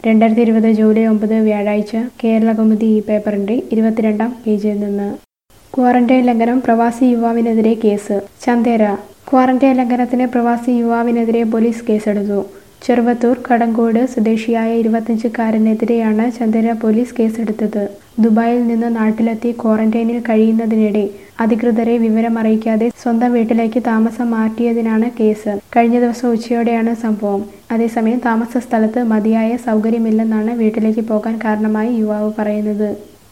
രണ്ടായിരത്തി ഇരുപത് ജൂലൈ ഒമ്പത് വ്യാഴാഴ്ച കേരളകൗമുദി ഈ പേപ്പറിന്റെ ഇരുപത്തിരണ്ടാം പേജിൽ നിന്ന് ക്വാറന്റൈൻ ലംഘനം പ്രവാസി യുവാവിനെതിരെ കേസ് ചന്തേര ക്വാറന്റൈൻ ലംഘനത്തിന് പ്രവാസി യുവാവിനെതിരെ പോലീസ് കേസെടുത്തു ചെറുവത്തൂർ കടങ്കോട് സ്വദേശിയായ ഇരുപത്തഞ്ചുകാരനെതിരെയാണ് ചന്തേര പോലീസ് കേസെടുത്തത് ദുബായിൽ നിന്ന് നാട്ടിലെത്തി ക്വാറന്റൈനിൽ കഴിയുന്നതിനിടെ അധികൃതരെ വിവരമറിയിക്കാതെ സ്വന്തം വീട്ടിലേക്ക് താമസം മാറ്റിയതിനാണ് കേസ് കഴിഞ്ഞ ദിവസം ഉച്ചയോടെയാണ് സംഭവം അതേസമയം താമസ സ്ഥലത്ത് മതിയായ സൗകര്യമില്ലെന്നാണ് വീട്ടിലേക്ക് പോകാൻ കാരണമായി യുവാവ് പറയുന്നത്